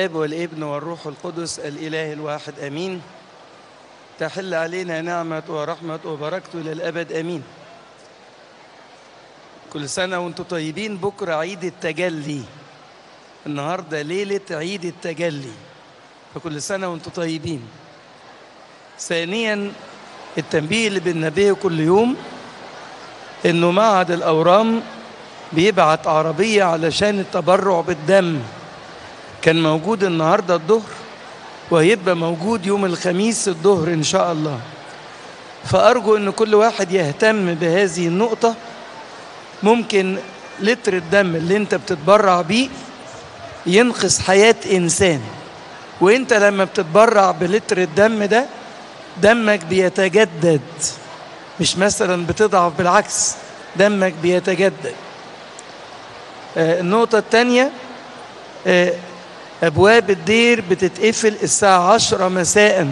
الآب والابن والروح القدس الإله الواحد آمين تحل علينا نعمة ورحمة وبركته إلى الأبد آمين كل سنة وانتم طيبين بكرة عيد التجلي النهاردة ليلة عيد التجلي فكل سنة وانتم طيبين ثانيا التنبيه اللي بننبهه كل يوم انه معهد الاورام بيبعت عربية علشان التبرع بالدم كان موجود النهاردة الظهر وهيبقى موجود يوم الخميس الظهر إن شاء الله فأرجو أن كل واحد يهتم بهذه النقطة ممكن لتر الدم اللي انت بتتبرع بيه ينقذ حياة إنسان وانت لما بتتبرع بلتر الدم ده دمك بيتجدد مش مثلا بتضعف بالعكس دمك بيتجدد آه النقطة الثانية آه أبواب الدير بتتقفل الساعة عشرة مساء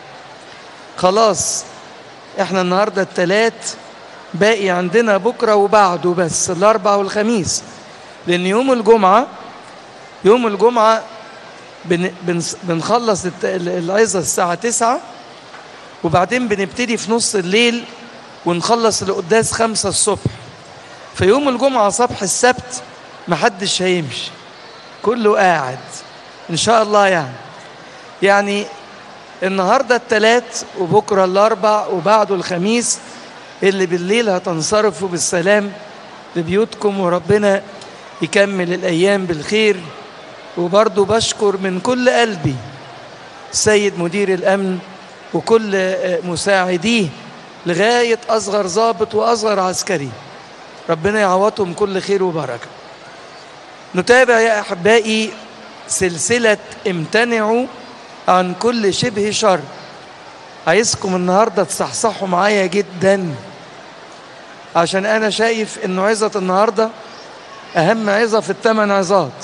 خلاص احنا النهاردة التلات باقي عندنا بكرة وبعده بس الأربع والخميس لأن يوم الجمعة يوم الجمعة بن بنخلص العظة الساعة تسعة وبعدين بنبتدي في نص الليل ونخلص القداس خمسة الصبح في يوم الجمعة صبح السبت محدش هيمشي كله قاعد ان شاء الله يعني يعني النهارده الثلاث وبكره الاربع وبعده الخميس اللي بالليل هتنصرفوا بالسلام لبيوتكم وربنا يكمل الايام بالخير وبرضه بشكر من كل قلبي السيد مدير الامن وكل مساعديه لغايه اصغر ضابط واصغر عسكري ربنا يعوضهم كل خير وبركه نتابع يا احبائي سلسلة امتنعوا عن كل شبه شر عايزكم النهاردة تصحصحوا معايا جدا عشان أنا شايف إن عظة النهاردة أهم عظة في الثمان عظات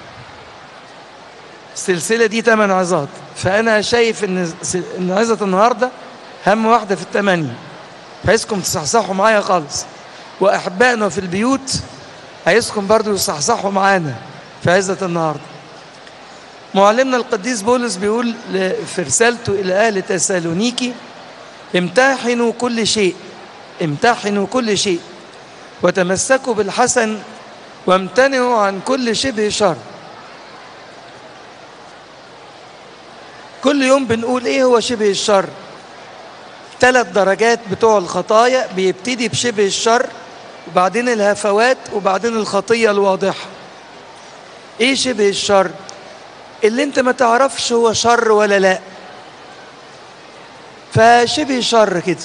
السلسلة دي ثمان عظات فأنا شايف إن إن عظة النهاردة أهم واحدة في الثمانية عايزكم تصحصحوا معايا خالص وأحبائنا في البيوت عايزكم برضو يصحصحوا معانا في عظة النهارده معلمنا القديس بولس بيقول في رسالته إلى أهل تسالونيكي امتحنوا كل شيء امتحنوا كل شيء وتمسكوا بالحسن وامتنعوا عن كل شبه شر كل يوم بنقول ايه هو شبه الشر ثلاث درجات بتوع الخطايا بيبتدي بشبه الشر وبعدين الهفوات وبعدين الخطية الواضحة ايه شبه الشر اللي انت ما تعرفش هو شر ولا لا فشبه شر كده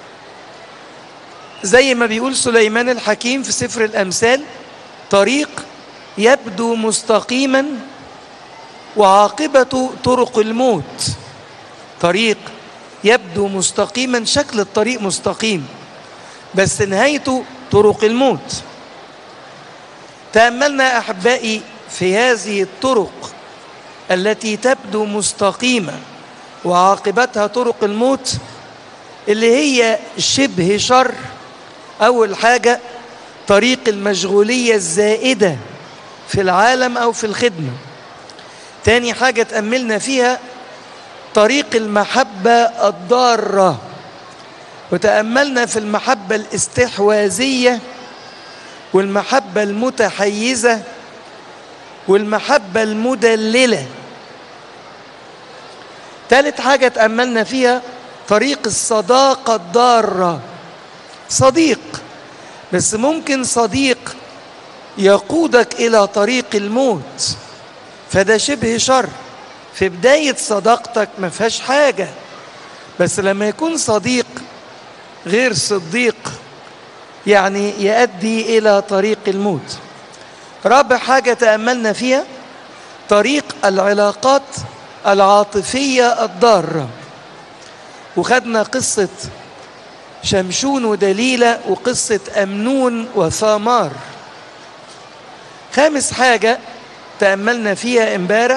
زي ما بيقول سليمان الحكيم في سفر الامثال طريق يبدو مستقيما وعاقبته طرق الموت طريق يبدو مستقيما شكل الطريق مستقيم بس نهايته طرق الموت تأملنا أحبائي في هذه الطرق التي تبدو مستقيمة وعاقبتها طرق الموت اللي هي شبه شر أول حاجة طريق المشغولية الزائدة في العالم أو في الخدمة تاني حاجة تأملنا فيها طريق المحبة الضارة وتأملنا في المحبة الاستحواذية والمحبة المتحيزة والمحبة المدللة ثالث حاجة تأملنا فيها طريق الصداقة الضارة صديق بس ممكن صديق يقودك إلى طريق الموت فده شبه شر في بداية صداقتك ما فيهاش حاجة بس لما يكون صديق غير صديق يعني يؤدي إلى طريق الموت رابع حاجة تأملنا فيها طريق العلاقات العاطفية الضارة وخدنا قصة شمشون ودليلة وقصة أمنون وثامار خامس حاجة تأملنا فيها امبارح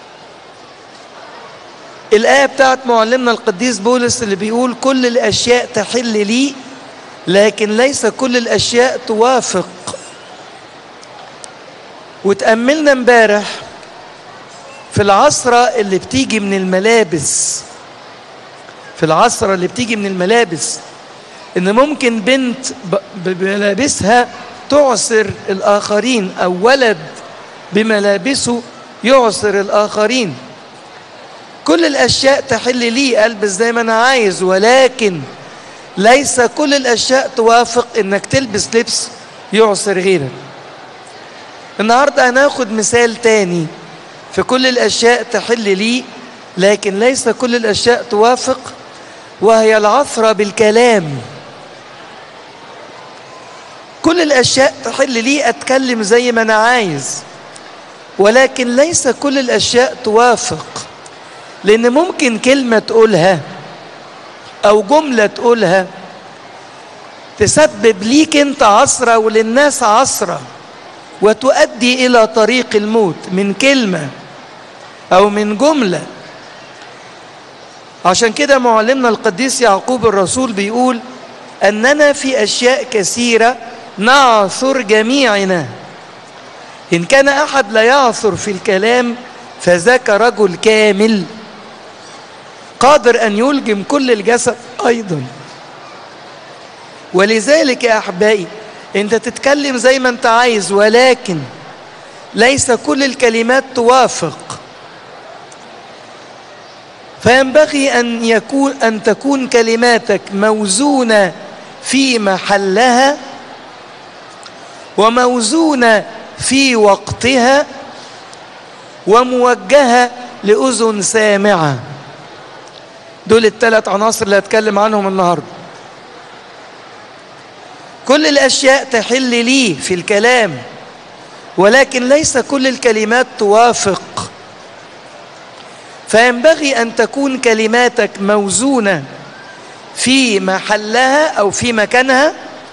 الآية بتاعت معلمنا القديس بولس اللي بيقول كل الأشياء تحل لي لكن ليس كل الأشياء توافق وتأملنا امبارح في العصرة اللي بتيجي من الملابس في العصرة اللي بتيجي من الملابس ان ممكن بنت بملابسها تعسر الاخرين او ولد بملابسه يعسر الاخرين كل الاشياء تحل لي البس زي ما انا عايز ولكن ليس كل الاشياء توافق انك تلبس لبس يعسر غيرك النهارده هناخد مثال تاني في كل الاشياء تحل لي لكن ليس كل الاشياء توافق وهي العثره بالكلام كل الاشياء تحل لي اتكلم زي ما انا عايز ولكن ليس كل الاشياء توافق لان ممكن كلمه تقولها او جمله تقولها تسبب ليك انت عصره وللناس عصره وتؤدي الى طريق الموت من كلمه او من جمله عشان كده معلمنا القديس يعقوب الرسول بيقول اننا في اشياء كثيره نعثر جميعنا ان كان احد لا يعثر في الكلام فذاك رجل كامل قادر ان يلجم كل الجسد ايضا ولذلك يا احبائي انت تتكلم زي ما انت عايز ولكن ليس كل الكلمات توافق فينبغي ان يكون ان تكون كلماتك موزونه في محلها وموزونه في وقتها وموجهه لاذن سامعه دول الثلاث عناصر اللي هتكلم عنهم النهارده كل الاشياء تحل لي في الكلام ولكن ليس كل الكلمات توافق فينبغي ان تكون كلماتك موزونه في محلها او في مكانها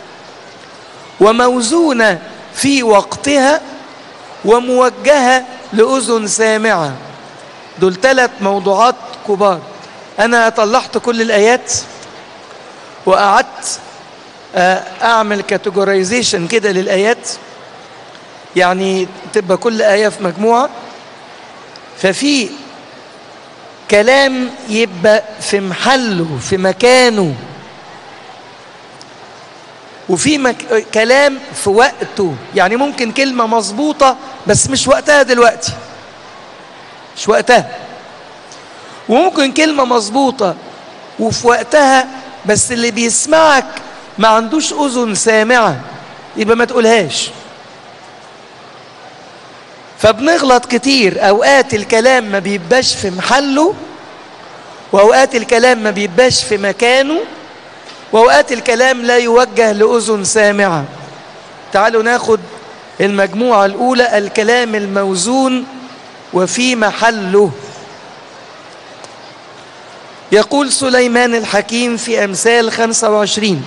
وموزونه في وقتها وموجهه لاذن سامعه دول ثلاث موضوعات كبار انا طلعت كل الايات وقعدت اعمل كاتيجورايزيشن كده للايات يعني تبقى كل ايه في مجموعه ففي كلام يبقى في محله في مكانه وفي مك... كلام في وقته يعني ممكن كلمة مظبوطة بس مش وقتها دلوقتي مش وقتها وممكن كلمة مظبوطة وفي وقتها بس اللي بيسمعك ما عندوش أذن سامعة يبقى ما تقولهاش فبنغلط كتير أوقات الكلام ما بيبقاش في محله وأوقات الكلام ما بيبقاش في مكانه وأوقات الكلام لا يوجه لأذن سامعة تعالوا ناخد المجموعة الأولى الكلام الموزون وفي محله يقول سليمان الحكيم في أمثال 25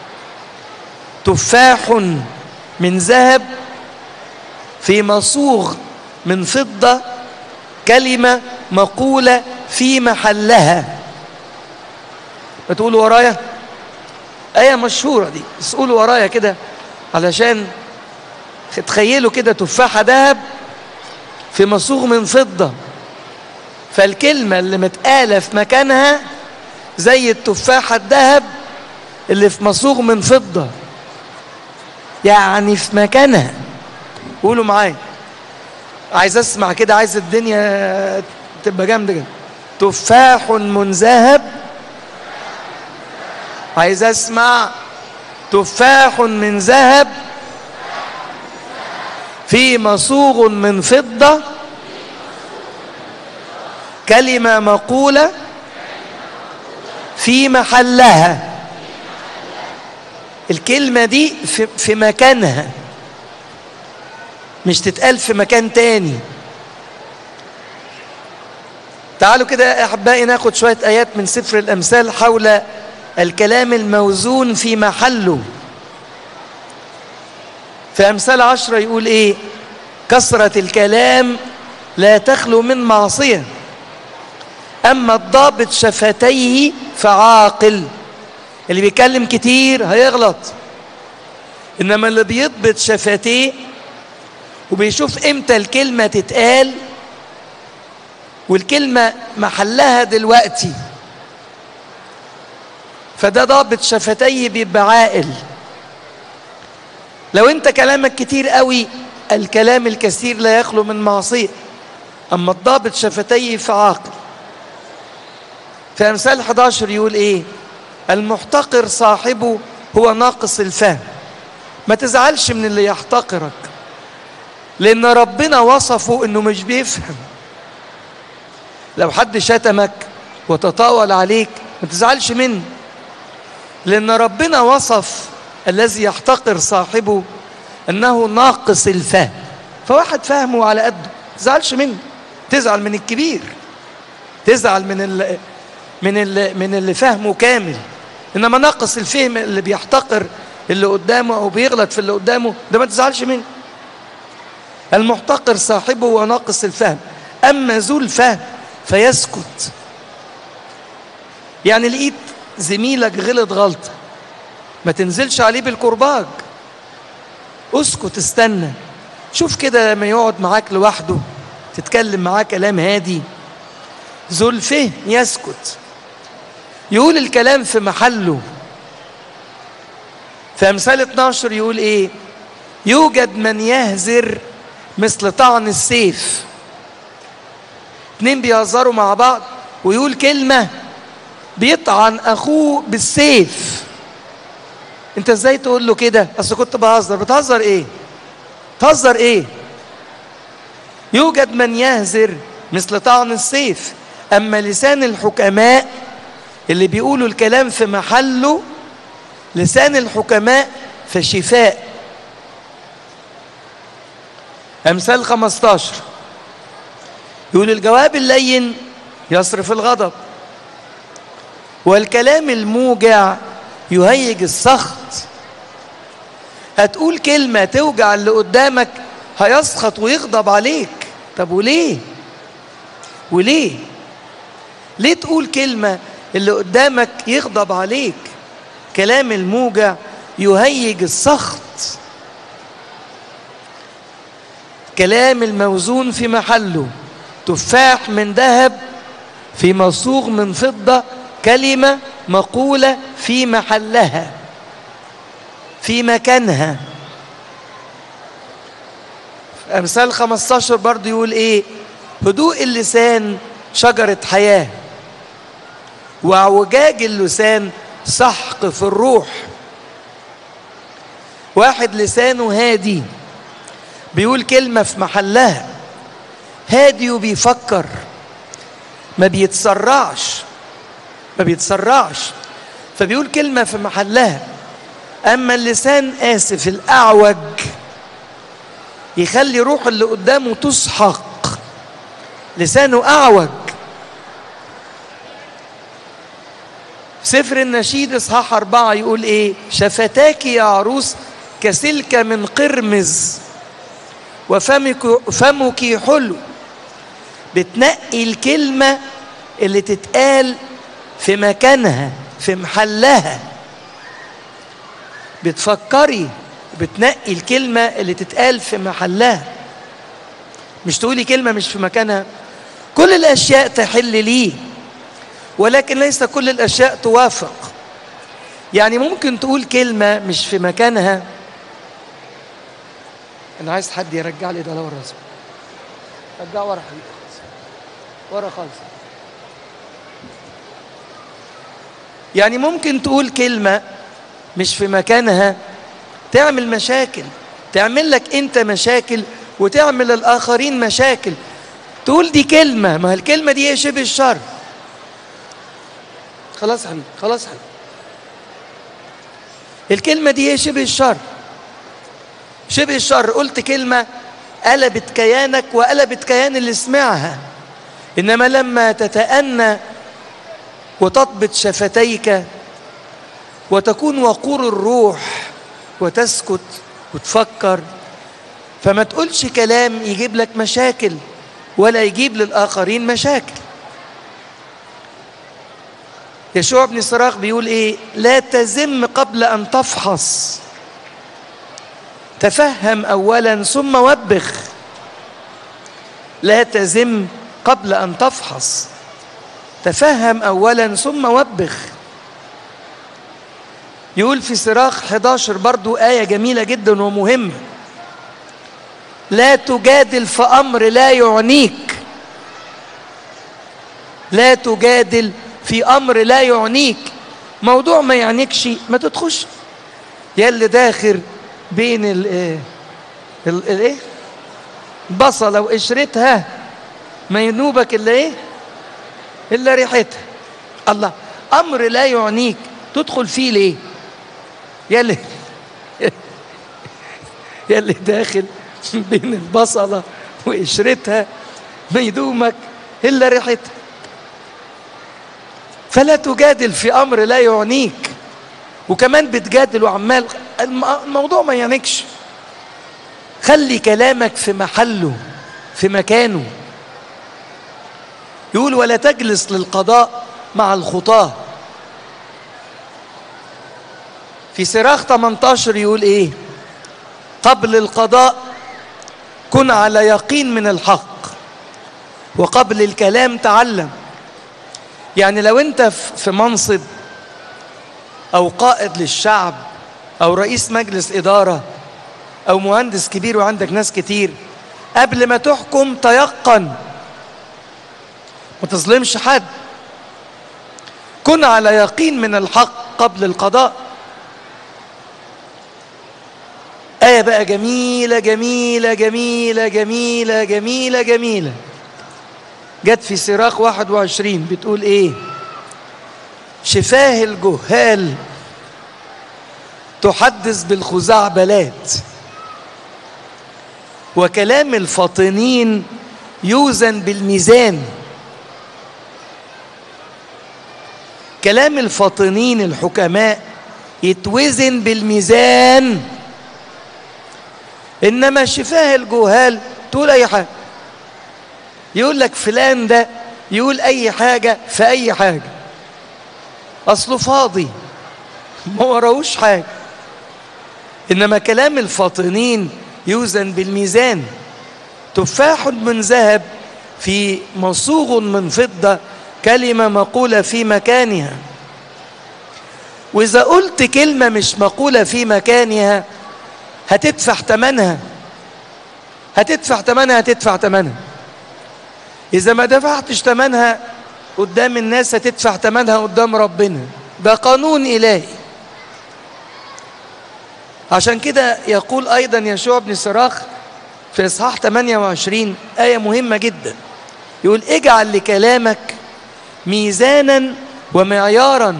تفاح من ذهب في مصوغ من فضة كلمة مقولة في محلها بتقولوا ورايا آية مشهورة دي بس قولوا ورايا كده علشان تخيلوا كده تفاحة ذهب في مصوغ من فضة فالكلمة اللي متقالة في مكانها زي التفاحة الذهب اللي في مصوغ من فضة يعني في مكانها قولوا معايا عايز اسمع كده عايز الدنيا تبقى جامده كده تفاح من ذهب عايز اسمع تفاح من ذهب في مصوغ من فضه كلمه مقوله في محلها الكلمه دي في, في مكانها مش تتقال في مكان تاني تعالوا كده يا احبائي ناخد شويه ايات من سفر الامثال حول الكلام الموزون في محله في امثال عشرة يقول ايه كثرة الكلام لا تخلو من معصية اما الضابط شفتيه فعاقل اللي بيتكلم كتير هيغلط انما اللي بيضبط شفتيه وبيشوف امتى الكلمة تتقال والكلمة محلها دلوقتي فده ضابط شفتيه بيبقى عاقل لو انت كلامك كتير قوي الكلام الكثير لا يخلو من معصية أما الضابط شفتيه فعاقل في أمثال 11 يقول إيه المحتقر صاحبه هو ناقص الفهم ما تزعلش من اللي يحتقرك لأن ربنا وصفه إنه مش بيفهم لو حد شتمك وتطاول عليك ما تزعلش منه لأن ربنا وصف الذي يحتقر صاحبه أنه ناقص الفهم فواحد فهمه على قده ما تزعلش منه تزعل من الكبير تزعل من ال من ال من اللي فهمه كامل انما ناقص الفهم اللي بيحتقر اللي قدامه او بيغلط في اللي قدامه ده ما تزعلش منه المحتقر صاحبه وناقص الفهم اما ذو الفهم فيسكت يعني لقيت زميلك غلط غلطه ما تنزلش عليه بالكرباج اسكت استنى شوف كده لما يقعد معاك لوحده تتكلم معاه كلام هادي ذو الفهم يسكت يقول الكلام في محله في أمثال 12 يقول إيه يوجد من يهزر مثل طعن السيف اتنين بيهزروا مع بعض ويقول كلمة بيطعن أخوه بالسيف انت ازاي تقول له كده اصل كنت بهزر بتهزر ايه تهزر ايه يوجد من يهزر مثل طعن السيف اما لسان الحكماء اللي بيقولوا الكلام في محله لسان الحكماء فشفاء امثال 15 يقول الجواب اللين يصرف الغضب والكلام الموجع يهيج السخط هتقول كلمة توجع اللي قدامك هيسخط ويغضب عليك طب وليه وليه ليه تقول كلمة اللي قدامك يغضب عليك كلام الموجع يهيج السخط كلام الموزون في محله تفاح من ذهب في مصوغ من فضة كلمة مقولة في محلها في مكانها أمثال 15 برضو يقول إيه هدوء اللسان شجرة حياة واعوجاج اللسان سحق في الروح واحد لسانه هادي بيقول كلمة في محلها هادي وبيفكر ما بيتسرعش ما بيتسرعش فبيقول كلمة في محلها أما اللسان آسف الأعوج يخلي روح اللي قدامه تسحق لسانه أعوج سفر النشيد إصحاح أربعة يقول إيه شفتاك يا عروس كسلك من قرمز وفمك فمك حلو بتنقي الكلمة اللي تتقال في مكانها في محلها بتفكري بتنقي الكلمة اللي تتقال في محلها مش تقولي كلمة مش في مكانها كل الأشياء تحل ليه ولكن ليس كل الأشياء توافق يعني ممكن تقول كلمة مش في مكانها أنا عايز حد يرجع لي ده لورا رجع ورا حبيبي خالص ورا خالص يعني ممكن تقول كلمة مش في مكانها تعمل مشاكل تعمل لك انت مشاكل وتعمل الآخرين مشاكل تقول دي كلمة ما الكلمة دي ايه شبه الشر خلاص يا حبيبي خلاص يا حبيبي الكلمة دي ايه شبه الشر شبه الشر قلت كلمة قلبت كيانك وقلبت كيان اللي سمعها إنما لما تتأنى وتضبط شفتيك وتكون وقور الروح وتسكت وتفكر فما تقولش كلام يجيب لك مشاكل ولا يجيب للآخرين مشاكل يشوع بن صراخ بيقول ايه لا تزم قبل ان تفحص تفهم اولا ثم وبخ لا تزم قبل أن تفحص تفهم أولا ثم وبخ يقول في صراخ 11 برضو آية جميلة جدا ومهمة لا تجادل في أمر لا يعنيك لا تجادل في أمر لا يعنيك موضوع ما يعنيكش ما تدخلش يا اللي داخل بين ال الايه بصله وقشرتها ما ينوبك الا ايه الا ريحتها الله امر لا يعنيك تدخل فيه ليه يا اللي يا اللي داخل بين البصله وقشرتها ما يدومك الا ريحتها فلا تجادل في امر لا يعنيك وكمان بتجادل وعمال الموضوع ما يعنيكش خلي كلامك في محله في مكانه يقول ولا تجلس للقضاء مع الخطاة في صراخ 18 يقول ايه قبل القضاء كن على يقين من الحق وقبل الكلام تعلم يعني لو انت في منصب او قائد للشعب او رئيس مجلس اداره او مهندس كبير وعندك ناس كتير قبل ما تحكم تيقن ما تظلمش حد كن على يقين من الحق قبل القضاء آية بقى جميلة جميلة جميلة جميلة جميلة جميلة جت في صراخ 21 بتقول ايه شفاه الجهال تحدث بالخزعبلات وكلام الفاطنين يوزن بالميزان كلام الفاطنين الحكماء يتوزن بالميزان انما شفاه الجهال تقول اي حاجه يقول لك فلان ده يقول اي حاجه في اي حاجه اصله فاضي ما وراهوش حاجه انما كلام الفاطنين يوزن بالميزان تفاح من ذهب في مصوغ من فضه كلمه مقوله في مكانها واذا قلت كلمه مش مقوله في مكانها هتدفع ثمنها هتدفع ثمنها هتدفع ثمنها إذا ما دفعتش ثمنها قدام الناس هتدفع ثمنها قدام ربنا ده قانون إلهي عشان كده يقول أيضا يشوع بن صراخ في إصحاح 28 آية مهمة جدا يقول اجعل لكلامك ميزانا ومعيارا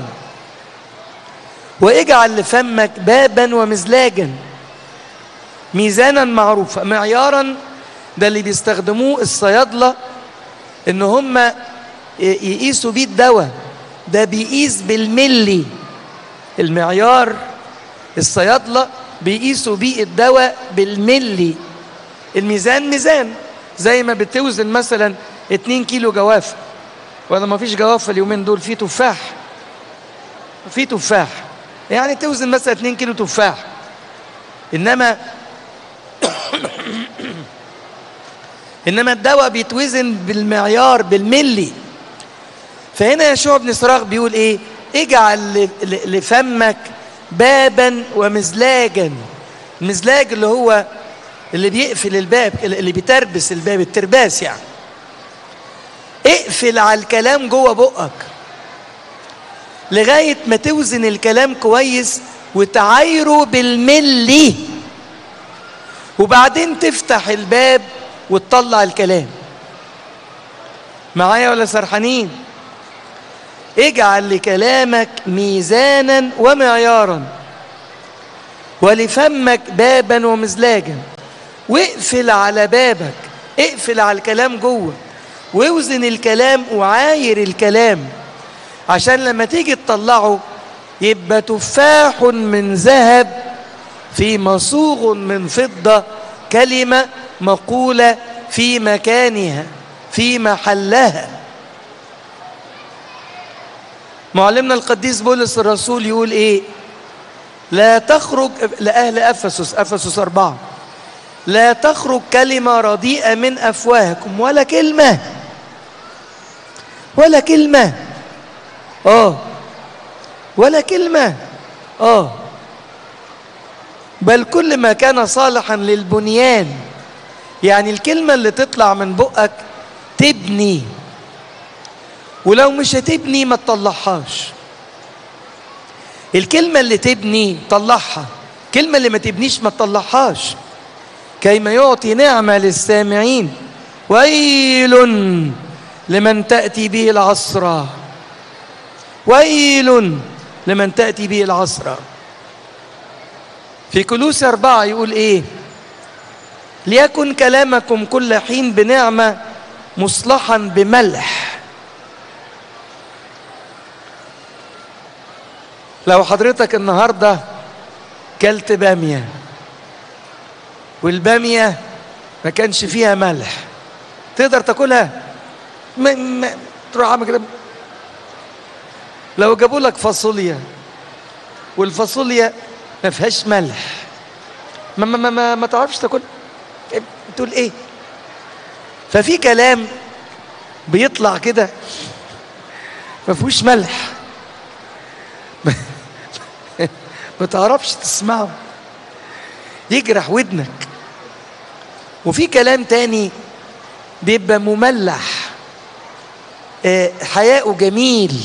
واجعل لفمك بابا ومزلاجا ميزانا معروفة معيارا ده اللي بيستخدموه الصيادلة ان هم يقيسوا بيه الدواء ده بيقيس بالملي المعيار الصيادلة بيقيسوا بيه الدواء بالملي الميزان ميزان زي ما بتوزن مثلا 2 كيلو جوافة ولا ما فيش جوافة اليومين دول في تفاح في تفاح يعني توزن مثلا 2 كيلو تفاح انما انما الدواء بيتوزن بالمعيار بالملي فهنا يشوع بن صراخ بيقول ايه اجعل لفمك بابا ومزلاجا المزلاج اللي هو اللي بيقفل الباب اللي بيتربس الباب الترباس يعني اقفل على الكلام جوه بقك لغايه ما توزن الكلام كويس وتعايره بالملي وبعدين تفتح الباب وتطلع الكلام معايا ولا سرحانين اجعل لكلامك ميزانا ومعيارا ولفمك بابا ومزلاجا واقفل على بابك اقفل على الكلام جوه واوزن الكلام وعاير الكلام عشان لما تيجي تطلعه يبقى تفاح من ذهب في مصوغ من فضة كلمة مقولة في مكانها في محلها معلمنا القديس بولس الرسول يقول ايه لا تخرج لأهل أفسس أفسس أربعة لا تخرج كلمة رديئة من أفواهكم ولا كلمة ولا كلمة اه ولا كلمة اه بل كل ما كان صالحا للبنيان يعني الكلمة اللي تطلع من بقك تبني ولو مش هتبني ما تطلعهاش الكلمة اللي تبني طلعها الكلمة اللي ما تبنيش ما تطلعهاش كيما يعطي نعمة للسامعين ويل لمن تأتي به العصرة ويل لمن تأتي به العصرة في كلوس أربعة يقول إيه ليكن كلامكم كل حين بنعمة مصلحا بملح لو حضرتك النهاردة كلت بامية والبامية ما كانش فيها ملح تقدر تاكلها ما ما تروح عامل كده لو جابوا لك فاصوليا والفاصوليا ما فيهاش ملح ما ما ما, ما, ما تعرفش تاكل تقول ايه ففي كلام بيطلع كده ما فيهوش ملح ما تعرفش تسمعه يجرح ودنك وفي كلام تاني بيبقى مملح آه، حياؤه جميل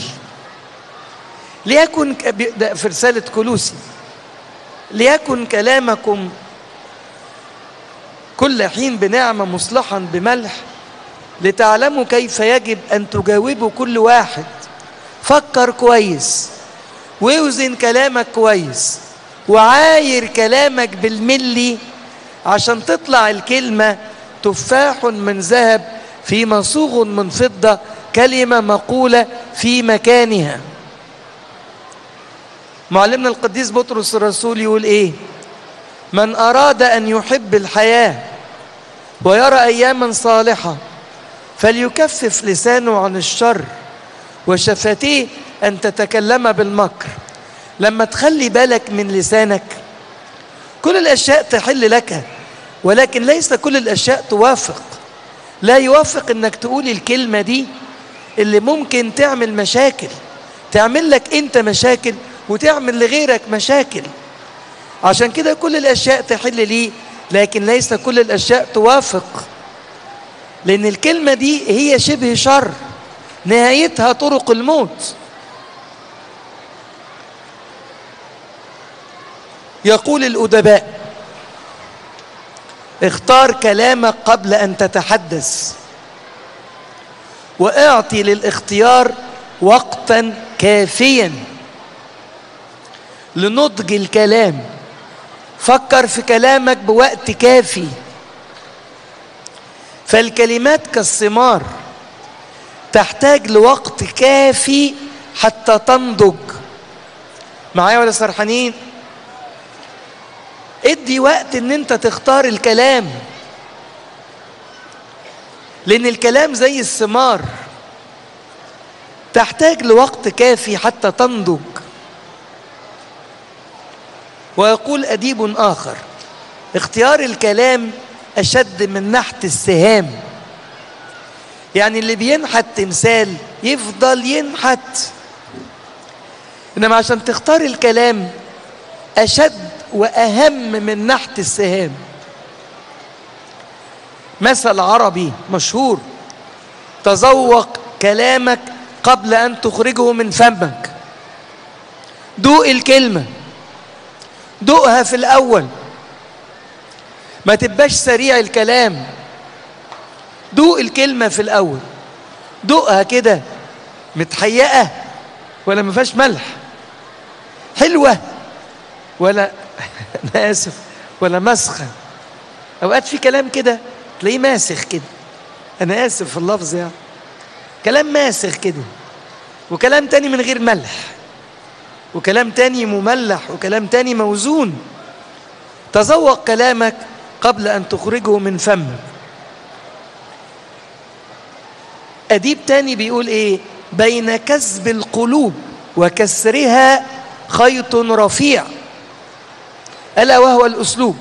ليكن ك- بي- ده في رسالة كلوسي ليكن كلامكم كل حين بنعمة مصلحا بملح لتعلموا كيف يجب أن تجاوبوا كل واحد فكر كويس واوزن كلامك كويس وعاير كلامك بالملي عشان تطلع الكلمة تفاح من ذهب في مصوغ من فضة كلمة مقولة في مكانها معلمنا القديس بطرس الرسول يقول ايه من اراد ان يحب الحياه ويرى اياما صالحه فليكفف لسانه عن الشر وشفتيه ان تتكلم بالمكر لما تخلي بالك من لسانك كل الاشياء تحل لك ولكن ليس كل الاشياء توافق لا يوافق انك تقول الكلمه دي اللي ممكن تعمل مشاكل تعمل لك انت مشاكل وتعمل لغيرك مشاكل عشان كده كل الاشياء تحل ليه لكن ليس كل الاشياء توافق لان الكلمه دي هي شبه شر نهايتها طرق الموت يقول الادباء اختار كلامك قبل ان تتحدث واعطي للاختيار وقتا كافيا لنضج الكلام فكر في كلامك بوقت كافي فالكلمات كالثمار تحتاج لوقت كافي حتى تنضج معايا ولا سرحانين ادي وقت ان انت تختار الكلام لان الكلام زي الثمار تحتاج لوقت كافي حتى تنضج ويقول أديب آخر اختيار الكلام أشد من نحت السهام يعني اللي بينحت تمثال يفضل ينحت إنما عشان تختار الكلام أشد وأهم من نحت السهام مثل عربي مشهور تذوق كلامك قبل أن تخرجه من فمك دوق الكلمة دوقها في الأول ما تبقاش سريع الكلام دوق الكلمة في الأول دوقها كده متحيقة ولا ما فيهاش ملح حلوة ولا أنا آسف ولا مسخة أوقات في كلام كده تلاقيه ماسخ كده أنا آسف في اللفظ يعني كلام ماسخ كده وكلام تاني من غير ملح وكلام تاني مملح وكلام تاني موزون تذوق كلامك قبل أن تخرجه من فمك أديب تاني بيقول إيه بين كسب القلوب وكسرها خيط رفيع ألا وهو الأسلوب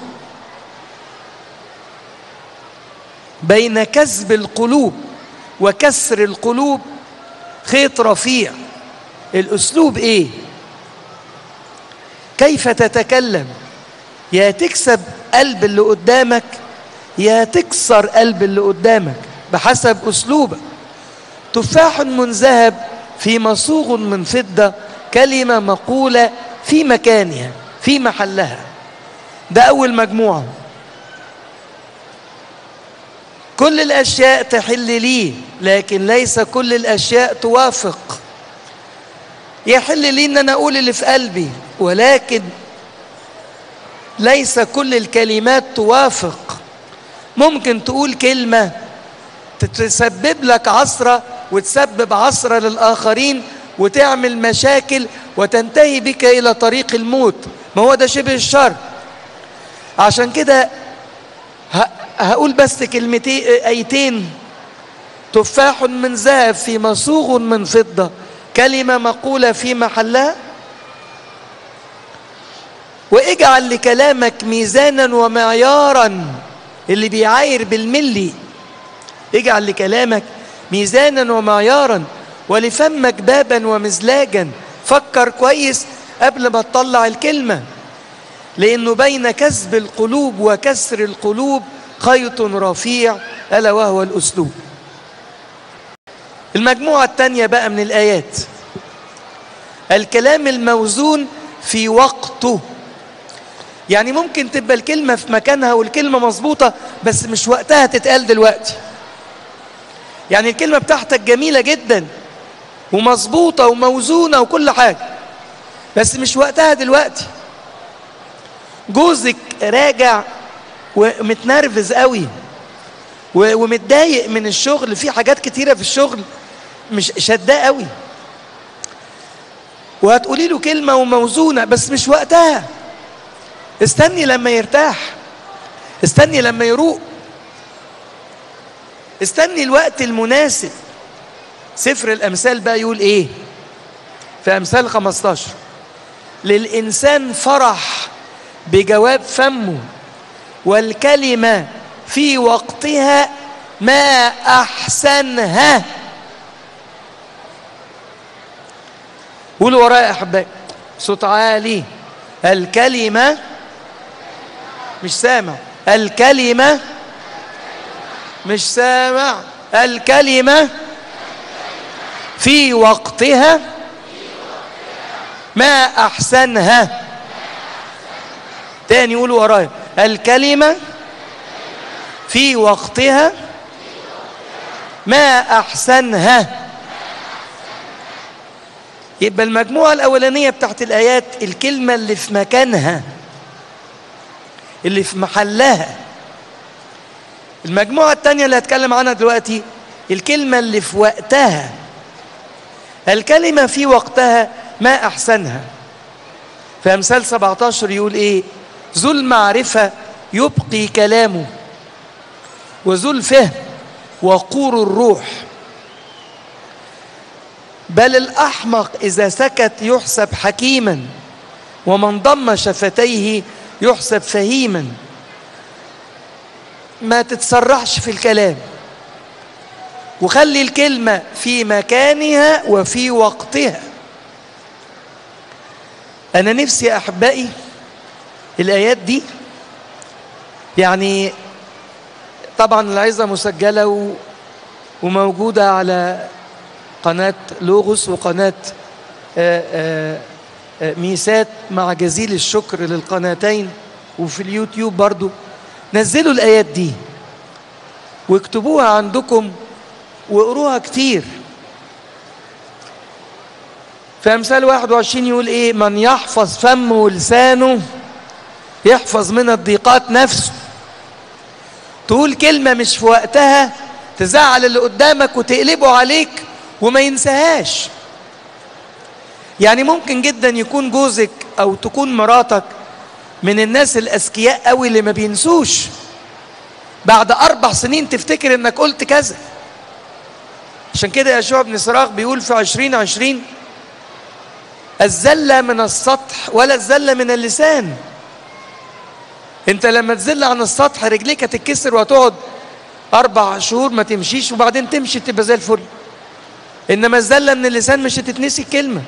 بين كسب القلوب وكسر القلوب خيط رفيع الاسلوب ايه كيف تتكلم يا تكسب قلب اللي قدامك يا تكسر قلب اللي قدامك بحسب اسلوبك تفاح من ذهب في مصوغ من فضه كلمه مقوله في مكانها في محلها ده اول مجموعه كل الاشياء تحل لي لكن ليس كل الاشياء توافق يحل لي ان انا اقول اللي في قلبي ولكن ليس كل الكلمات توافق ممكن تقول كلمه تسبب لك عصره وتسبب عصره للاخرين وتعمل مشاكل وتنتهي بك الى طريق الموت ما هو ده شبه الشر عشان كده هقول بس كلمتين ايتين تفاح من ذهب في مصوغ من فضه كلمه مقوله في محلها واجعل لكلامك ميزانا ومعيارا اللي بيعاير بالملي اجعل لكلامك ميزانا ومعيارا ولفمك بابا ومزلاجا فكر كويس قبل ما تطلع الكلمه لانه بين كسب القلوب وكسر القلوب خيط رفيع الا وهو الاسلوب المجموعه الثانيه بقى من الايات الكلام الموزون في وقته يعني ممكن تبقى الكلمه في مكانها والكلمه مظبوطه بس مش وقتها تتقال دلوقتي يعني الكلمه بتاعتك جميله جدا ومظبوطه وموزونه وكل حاجه بس مش وقتها دلوقتي جوزك راجع ومتنرفز قوي ومتضايق من الشغل في حاجات كتيره في الشغل مش شداه قوي وهتقولي له كلمه وموزونه بس مش وقتها استني لما يرتاح استني لما يروق استني الوقت المناسب سفر الامثال بقى يقول ايه في امثال 15 للانسان فرح بجواب فمه والكلمه في وقتها ما احسنها قولوا ورايا يا احبائي صوت عالي الكلمه مش سامع الكلمه مش سامع الكلمه في وقتها ما احسنها تاني قولوا ورايا الكلمه في وقتها ما احسنها يبقى المجموعه الاولانيه بتاعت الايات الكلمه اللي في مكانها اللي في محلها المجموعه الثانيه اللي هتكلم عنها دلوقتي الكلمه اللي في وقتها الكلمه في وقتها ما احسنها في امثال 17 يقول ايه ذو المعرفه يبقي كلامه وذو الفهم وقور الروح بل الأحمق إذا سكت يحسب حكيما ومن ضم شفتيه يحسب فهيما ما تتسرعش في الكلام وخلي الكلمة في مكانها وفي وقتها أنا نفسي يا أحبائي الآيات دي يعني طبعا العظة مسجلة و... وموجودة على قناة لوغوس وقناة آآ آآ ميسات مع جزيل الشكر للقناتين وفي اليوتيوب برضو نزلوا الآيات دي واكتبوها عندكم واقروها كتير في أمثال 21 يقول إيه من يحفظ فمه ولسانه يحفظ من الضيقات نفسه تقول كلمة مش في وقتها تزعل اللي قدامك وتقلبه عليك وما ينساهاش يعني ممكن جدا يكون جوزك او تكون مراتك من الناس الاذكياء قوي اللي ما بينسوش بعد اربع سنين تفتكر انك قلت كذا عشان كده يشوع بن سراخ بيقول في عشرين عشرين الزلة من السطح ولا الزلة من اللسان انت لما تزل عن السطح رجليك هتتكسر وهتقعد اربع شهور ما تمشيش وبعدين تمشي تبقى زي الفل إنما الزلة من اللسان مش هتتنسي الكلمة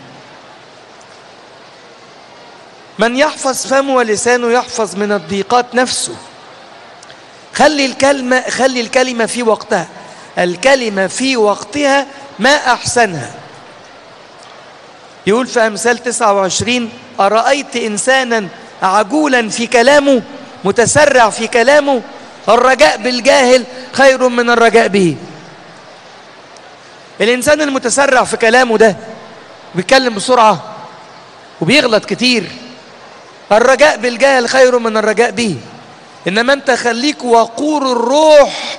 من يحفظ فمه ولسانه يحفظ من الضيقات نفسه خلي الكلمة خلي الكلمة في وقتها الكلمة في وقتها ما أحسنها يقول في أمثال 29 أرأيت إنسانا عجولا في كلامه متسرع في كلامه الرجاء بالجاهل خير من الرجاء به الإنسان المتسرع في كلامه ده بيتكلم بسرعة وبيغلط كتير الرجاء بالجاهل خير من الرجاء به إنما أنت خليك وقور الروح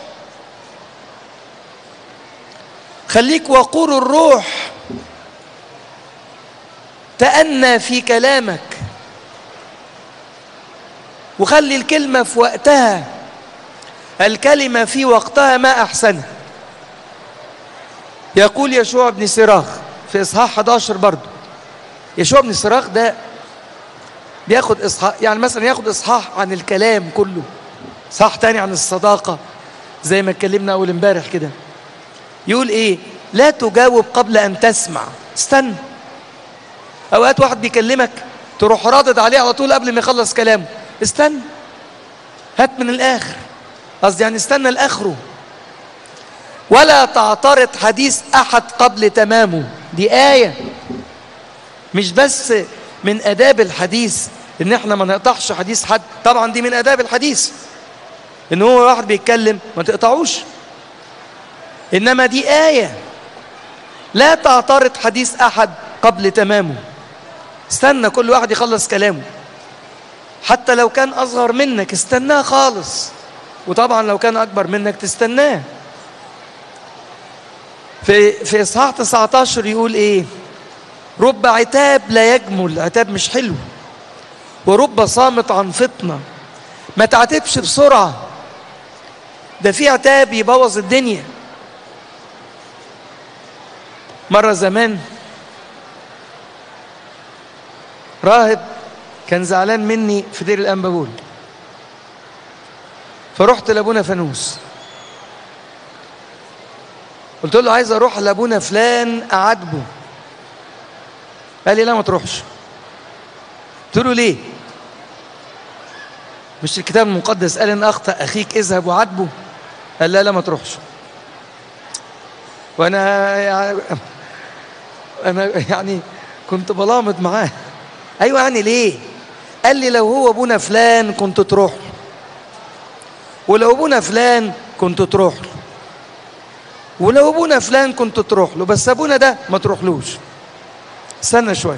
خليك وقور الروح تأنى في كلامك وخلي الكلمة في وقتها الكلمة في وقتها ما أحسنها يقول يشوع بن سراخ في إصحاح 11 برضه يشوع بن سراخ ده بياخد إصحاح يعني مثلا ياخد إصحاح عن الكلام كله إصحاح تاني عن الصداقة زي ما اتكلمنا أول امبارح كده يقول إيه لا تجاوب قبل أن تسمع استنى أوقات واحد بيكلمك تروح رادد عليه على طول قبل ما يخلص كلامه استنى هات من الآخر قصدي يعني استنى لآخره ولا تعترض حديث أحد قبل تمامه دي آية مش بس من آداب الحديث إن إحنا ما نقطعش حديث حد طبعا دي من آداب الحديث إن هو واحد بيتكلم ما تقطعوش إنما دي آية لا تعترض حديث أحد قبل تمامه استنى كل واحد يخلص كلامه حتى لو كان أصغر منك استناه خالص وطبعا لو كان أكبر منك تستناه في في إصحاح 19 يقول إيه رب عتاب لا يجمل عتاب مش حلو ورب صامت عن فطنة ما تعتبش بسرعة ده في عتاب يبوظ الدنيا مرة زمان راهب كان زعلان مني في دير الأنبابول فرحت لأبونا فانوس قلت له عايز أروح لأبونا فلان أعاتبه قال لي لا ما تروحش قلت له ليه مش الكتاب المقدس قال ان اخطا اخيك اذهب وعاتبه قال لا لا ما تروحش وانا يعني انا يعني كنت بلامط معاه ايوه يعني ليه قال لي لو هو ابونا فلان كنت تروح له ولو ابونا فلان كنت تروح له ولو ابونا فلان كنت تروح له بس ابونا ده ما تروحلوش استنى شويه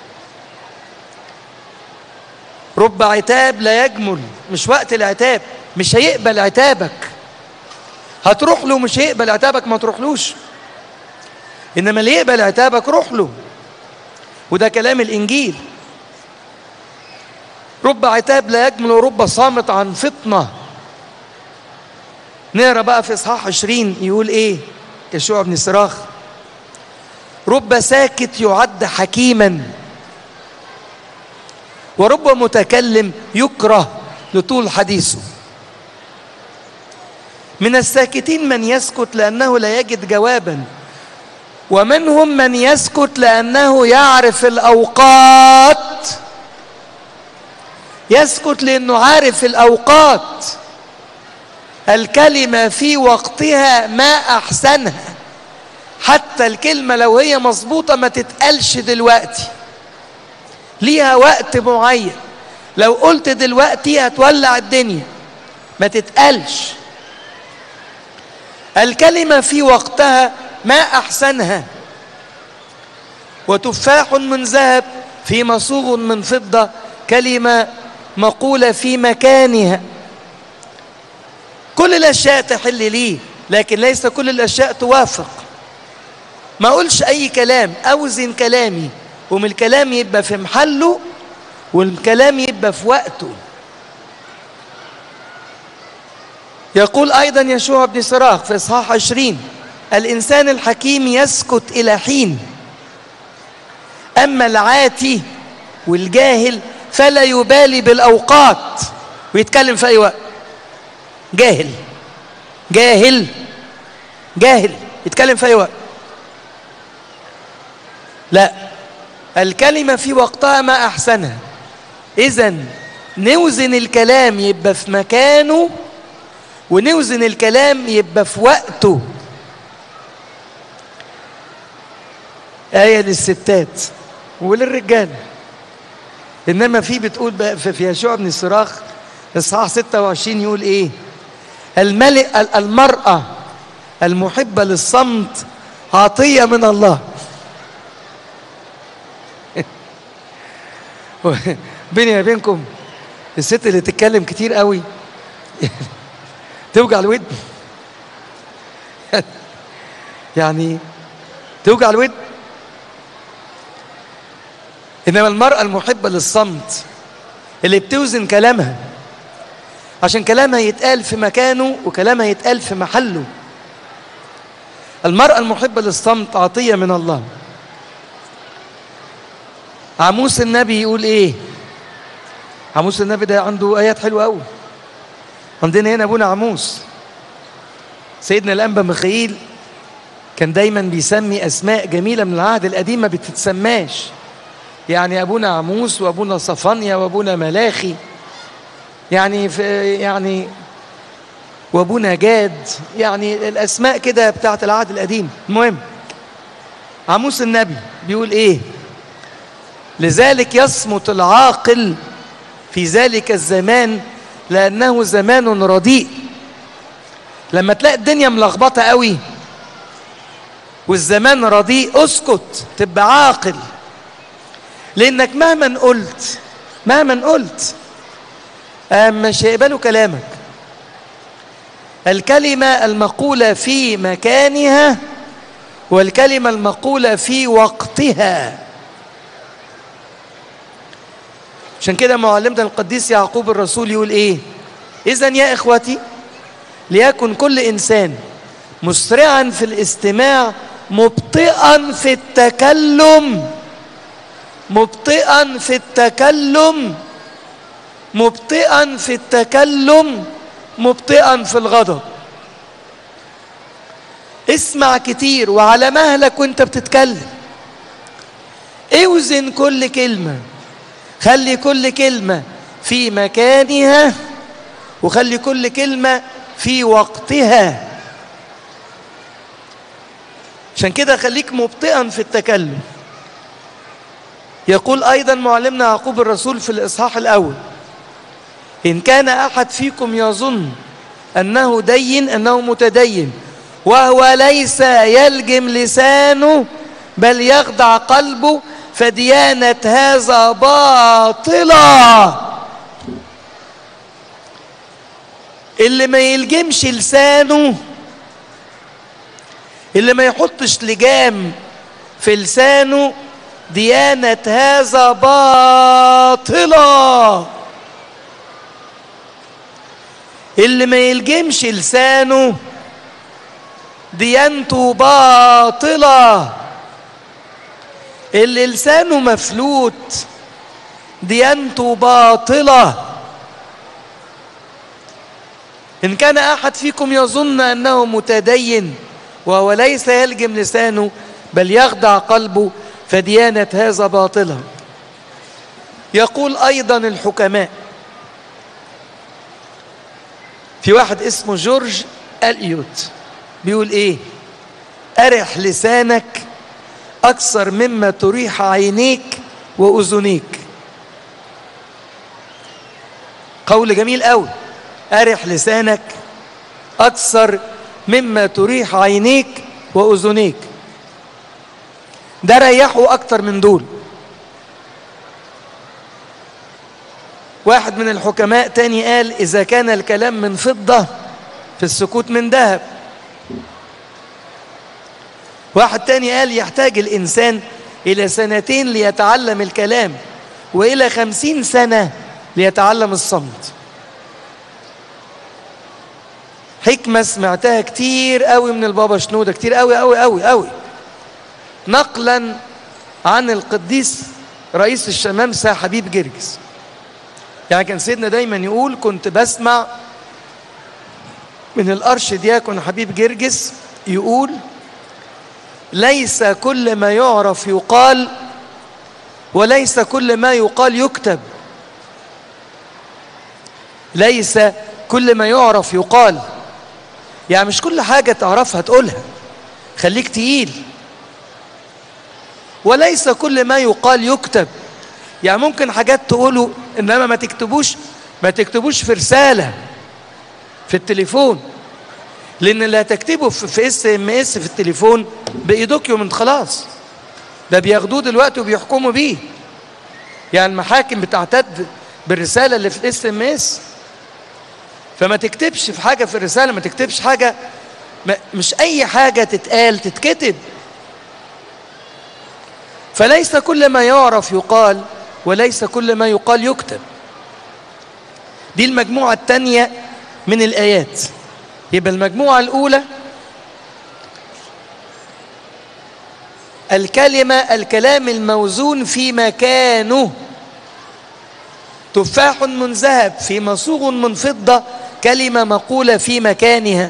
رب عتاب لا يجمل مش وقت العتاب مش هيقبل عتابك هتروح له مش هيقبل عتابك ما تروحلوش انما اللي يقبل عتابك روح له وده كلام الانجيل رب عتاب لا يجمل ورب صامت عن فطنه نقرا بقى في اصحاح 20 يقول ايه يشوع بن صراخ رب ساكت يعد حكيما ورب متكلم يكره لطول حديثه من الساكتين من يسكت لأنه لا يجد جوابا ومنهم من يسكت لأنه يعرف الأوقات يسكت لأنه عارف الأوقات الكلمة في وقتها ما أحسنها حتى الكلمة لو هي مظبوطة ما تتقالش دلوقتي ليها وقت معين لو قلت دلوقتي هتولع الدنيا ما تتقالش الكلمة في وقتها ما أحسنها وتفاح من ذهب في مصوغ من فضة كلمة مقولة في مكانها كل الأشياء تحل ليه لكن ليس كل الأشياء توافق ما أقولش أي كلام أوزن كلامي ومن الكلام يبقى في محله والكلام يبقى في وقته يقول أيضا يشوع بن صراخ في إصحاح عشرين الإنسان الحكيم يسكت إلى حين أما العاتي والجاهل فلا يبالي بالأوقات ويتكلم في أي وقت جاهل جاهل جاهل يتكلم في أي وقت لا الكلمة في وقتها ما أحسنها إذا نوزن الكلام يبقى في مكانه ونوزن الكلام يبقى في وقته آية للستات وللرجال إنما في بتقول بقى في يشوع بن الصراخ إصحاح 26 يقول إيه الملك المرأة المحبة للصمت عطية من الله بيني وبينكم الست اللي تتكلم كتير قوي توجع الود يعني توجع الود انما المرأة المحبة للصمت اللي بتوزن كلامها عشان كلامها يتقال في مكانه وكلامها يتقال في محله المرأة المحبة للصمت عطية من الله عموس النبي يقول ايه عموس النبي ده عنده ايات حلوه قوي عندنا هنا ابونا عموس سيدنا الانبا ميخائيل كان دايما بيسمي اسماء جميله من العهد القديم ما بتتسماش يعني ابونا عموس وابونا صفانيا وابونا ملاخي يعني في يعني وابونا جاد يعني الاسماء كده بتاعت العهد القديم المهم عموس النبي بيقول ايه لذلك يصمت العاقل في ذلك الزمان لانه زمان رديء لما تلاقي الدنيا ملخبطه قوي والزمان رديء اسكت تبقى عاقل لانك مهما قلت مهما قلت مش هيقبلوا كلامك الكلمة المقولة في مكانها والكلمة المقولة في وقتها عشان كده معلمنا القديس يعقوب الرسول يقول ايه اذا يا اخوتي ليكن كل انسان مسرعا في الاستماع مبطئا في التكلم مبطئا في التكلم مبطئا في التكلم مبطئا في الغضب اسمع كتير وعلى مهلك وانت بتتكلم اوزن كل كلمة خلي كل كلمة في مكانها وخلي كل كلمة في وقتها عشان كده خليك مبطئا في التكلم يقول أيضا معلمنا يعقوب الرسول في الإصحاح الأول إن كان أحد فيكم يظن أنه دين أنه متدين وهو ليس يلجم لسانه بل يخدع قلبه فديانة هذا باطلة اللي ما يلجمش لسانه اللي ما يحطش لجام في لسانه ديانة هذا باطلة اللي ما يلجمش لسانه ديانته باطلة اللي لسانه مفلوت ديانته باطلة إن كان أحد فيكم يظن أنه متدين وهو ليس يلجم لسانه بل يخدع قلبه فديانة هذا باطلة يقول أيضا الحكماء في واحد اسمه جورج اليوت بيقول ايه ارح لسانك اكثر مما تريح عينيك واذنيك قول جميل قوي ارح لسانك اكثر مما تريح عينيك واذنيك ده ريحه اكتر من دول واحد من الحكماء تاني قال إذا كان الكلام من فضة في السكوت من ذهب واحد تاني قال يحتاج الإنسان إلى سنتين ليتعلم الكلام وإلى خمسين سنة ليتعلم الصمت حكمة سمعتها كتير قوي من البابا شنودة كتير قوي قوي قوي قوي نقلا عن القديس رئيس الشمامسة حبيب جرجس يعني كان سيدنا دايما يقول كنت بسمع من الأرش دياكون حبيب جرجس يقول ليس كل ما يعرف يقال وليس كل ما يقال يكتب ليس كل ما يعرف يقال يعني مش كل حاجة تعرفها تقولها خليك تقيل وليس كل ما يقال يكتب يعني ممكن حاجات تقوله انما ما تكتبوش ما تكتبوش في رسالة في التليفون لان اللي هتكتبه في اس ام اس في التليفون بقي دوكيومنت خلاص ده بياخدوه دلوقتي وبيحكموا بيه يعني المحاكم بتعتد بالرسالة اللي في الاس ام اس فما تكتبش في حاجة في الرسالة ما تكتبش حاجة ما مش أي حاجة تتقال تتكتب فليس كل ما يعرف يقال وليس كل ما يقال يكتب دي المجموعة الثانية من الآيات يبقى المجموعة الأولى الكلمة الكلام الموزون في مكانه تفاح من ذهب في مصوغ من فضة كلمة مقولة في مكانها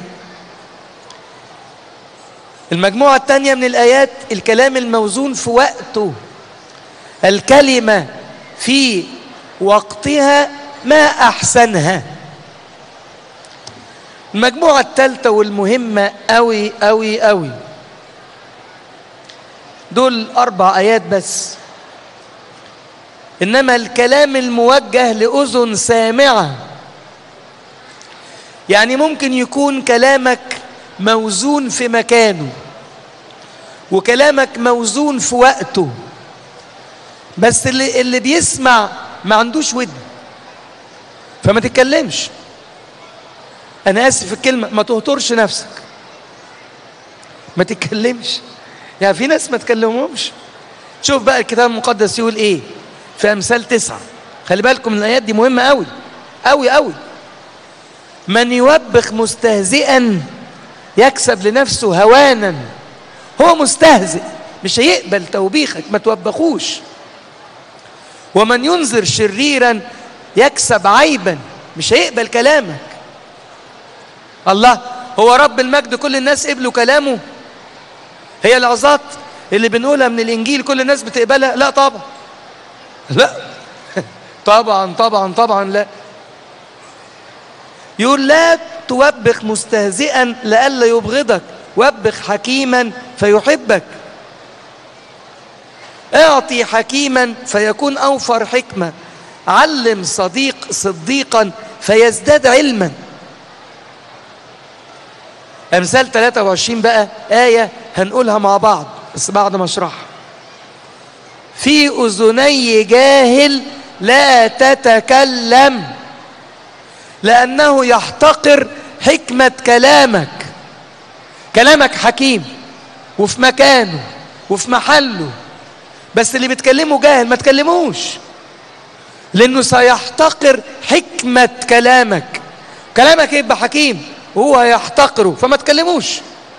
المجموعة الثانية من الآيات الكلام الموزون في وقته الكلمة في وقتها ما أحسنها المجموعة الثالثة والمهمة أوي أوي أوي دول أربع آيات بس إنما الكلام الموجه لأذن سامعة يعني ممكن يكون كلامك موزون في مكانه وكلامك موزون في وقته بس اللي, اللي بيسمع ما عندوش ودن فما تتكلمش انا اسف في الكلمه ما تهترش نفسك ما تتكلمش يعني في ناس ما تكلمهمش شوف بقى الكتاب المقدس يقول ايه في امثال تسعة خلي بالكم من الايات دي مهمه قوي قوي قوي من يوبخ مستهزئا يكسب لنفسه هوانا هو مستهزئ مش هيقبل توبيخك ما توبخوش ومن ينذر شريرا يكسب عيبا مش هيقبل كلامك الله هو رب المجد كل الناس قبلوا كلامه هي العظات اللي بنقولها من الانجيل كل الناس بتقبلها لا طبعا لا طبعا طبعا طبعا لا يقول لا توبخ مستهزئا لئلا يبغضك وبخ حكيما فيحبك اعطي حكيما فيكون اوفر حكمه علم صديق صديقا فيزداد علما امثال 23 بقى ايه هنقولها مع بعض بس بعد ما اشرحها في اذني جاهل لا تتكلم لانه يحتقر حكمه كلامك كلامك حكيم وفي مكانه وفي محله بس اللي بتكلمه جاهل ما تكلموش لانه سيحتقر حكمه كلامك كلامك يبقى حكيم وهو هيحتقره فما تكلموش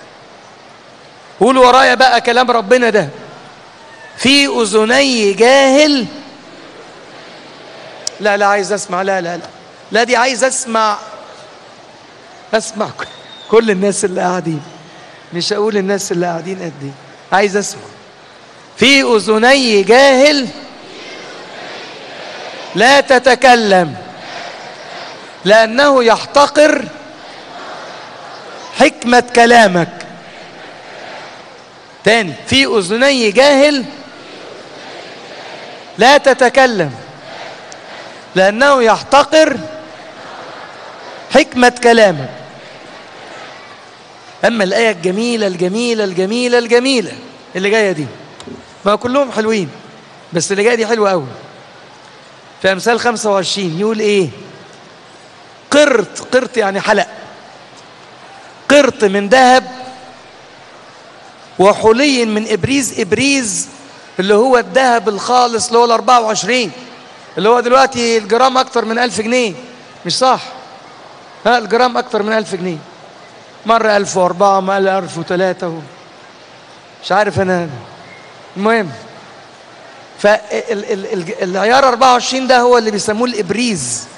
قول ورايا بقى كلام ربنا ده في اذني جاهل لا لا عايز اسمع لا لا لا لا دي عايز اسمع اسمع كل الناس اللي قاعدين مش هقول الناس اللي قاعدين قد ايه عايز اسمع في اذني جاهل لا تتكلم لانه يحتقر حكمه كلامك تاني في اذني جاهل لا تتكلم لانه يحتقر حكمه كلامك اما الايه الجميله الجميله الجميله الجميله اللي جايه دي ما كلهم حلوين بس اللي جايه دي حلوه قوي في امثال 25 يقول ايه قرط قرط يعني حلق قرط من ذهب وحلي من ابريز ابريز اللي هو الذهب الخالص اللي هو ال 24 اللي هو دلوقتي الجرام اكتر من 1000 جنيه مش صح ها الجرام اكتر من 1000 جنيه مرة 1004 مرة 1003 مش عارف انا المهم فالعيار 24 ده هو اللي بيسموه الابريز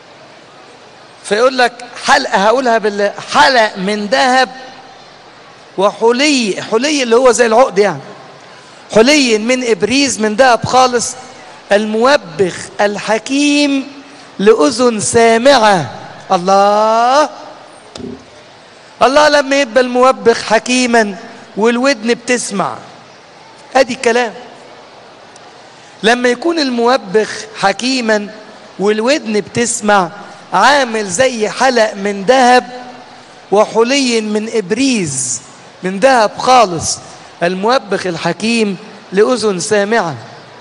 فيقول لك حلقه هقولها بال حلق من ذهب وحلي حلي اللي هو زي العقد يعني حلي من ابريز من ذهب خالص الموبخ الحكيم لاذن سامعه الله الله لما يبقى الموبخ حكيما والودن بتسمع ادي الكلام لما يكون الموبخ حكيما والودن بتسمع عامل زي حلق من ذهب وحلي من ابريز من ذهب خالص الموبخ الحكيم لاذن سامعه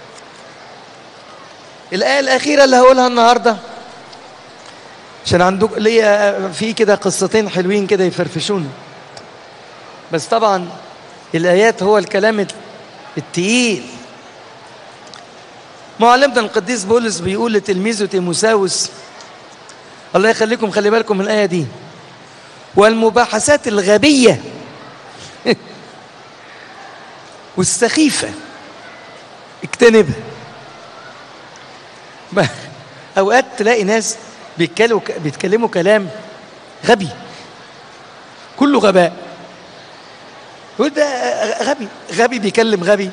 الايه الاخيره اللي هقولها النهارده عشان عندك ليا في كده قصتين حلوين كده يفرفشونا بس طبعا الايات هو الكلام التقيل معلمنا القديس بولس بيقول لتلميذه تيموساوس الله يخليكم خلي بالكم من الايه دي والمباحثات الغبيه والسخيفه اجتنبها اوقات تلاقي ناس بيتكلموا بيتكلموا كلام غبي كله غباء يقول ده غبي غبي بيكلم غبي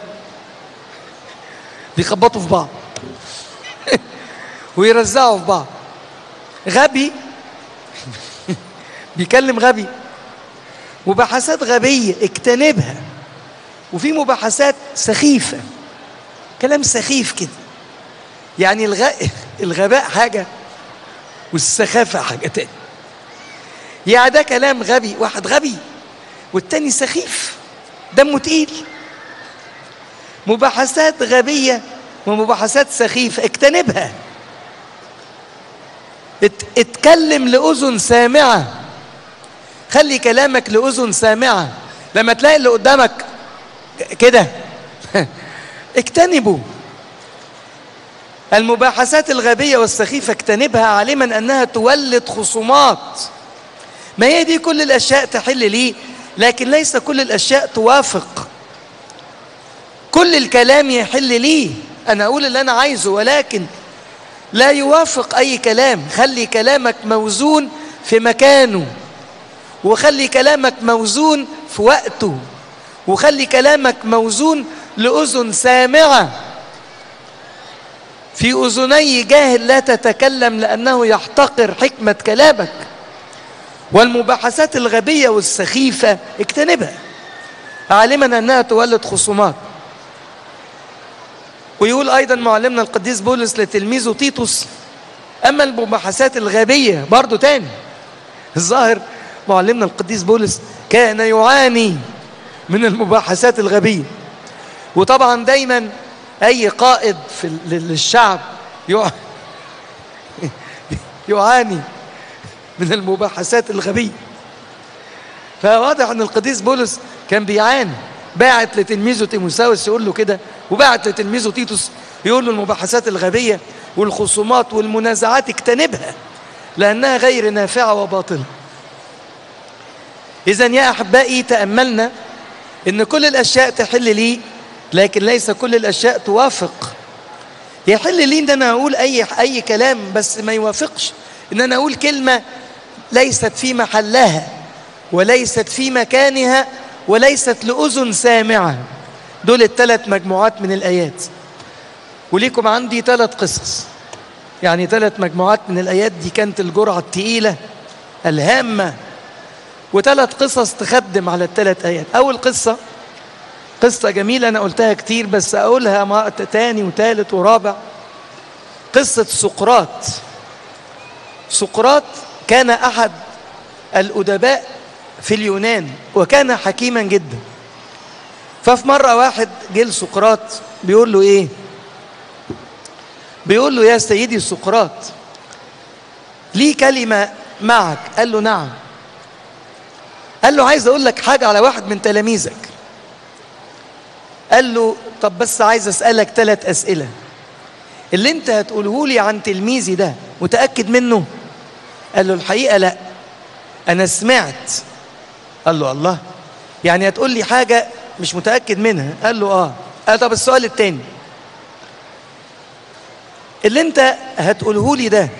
بيخبطوا في بعض ويرزعوا في بعض غبي بيكلم غبي مباحثات غبية اجتنبها وفي مباحثات سخيفة كلام سخيف كده يعني الغ... الغباء حاجة والسخافة حاجة تاني يعني ده كلام غبي واحد غبي والتاني سخيف دمه تقيل مباحثات غبية ومباحثات سخيفة اجتنبها ات... اتكلم لأذن سامعة خلي كلامك لأذن سامعة لما تلاقي اللي قدامك كده اجتنبوا المباحثات الغبية والسخيفة اجتنبها عالما أنها تولد خصومات ما هي دي كل الأشياء تحل لي لكن ليس كل الأشياء توافق كل الكلام يحل لي أنا أقول اللي أنا عايزه ولكن لا يوافق أي كلام خلي كلامك موزون في مكانه وخلي كلامك موزون في وقته وخلي كلامك موزون لأذن سامعة في أذني جاهل لا تتكلم لأنه يحتقر حكمة كلامك والمباحثات الغبية والسخيفة اجتنبها عالما أنها تولد خصومات ويقول أيضا معلمنا القديس بولس لتلميذه تيتوس أما المباحثات الغبية برضو تاني الظاهر معلمنا القديس بولس كان يعاني من المباحثات الغبية وطبعا دايما أي قائد في للشعب يعاني من المباحثات الغبية فواضح أن القديس بولس كان بيعاني باعت لتلميذه تيموساوس يقول له كده وبعت لتلميذه تيتوس يقول له المباحثات الغبية والخصومات والمنازعات اجتنبها لأنها غير نافعة وباطلة إذا يا أحبائي تأملنا إن كل الأشياء تحل لي لكن ليس كل الأشياء توافق يحل لي إن أنا أقول أي أي كلام بس ما يوافقش إن أنا أقول كلمة ليست في محلها وليست في مكانها وليست لأذن سامعة دول الثلاث مجموعات من الآيات وليكم عندي ثلاث قصص يعني ثلاث مجموعات من الآيات دي كانت الجرعة التقيلة الهامة وثلاث قصص تخدم على الثلاث آيات أول قصة قصة جميلة أنا قلتها كتير بس أقولها تاني وتالت ورابع قصة سقراط سقراط كان أحد الأدباء في اليونان وكان حكيما جدا ففي مرة واحد جه لسقراط بيقول له إيه بيقول له يا سيدي سقراط لي كلمة معك قال له نعم قال له عايز أقول لك حاجة على واحد من تلاميذك قال له طب بس عايز أسألك ثلاث أسئلة اللي انت هتقوله لي عن تلميذي ده متأكد منه قال له الحقيقة لا أنا سمعت قال له الله يعني هتقول لي حاجة مش متأكد منها قال له آه قال طب السؤال التاني اللي انت هتقوله لي ده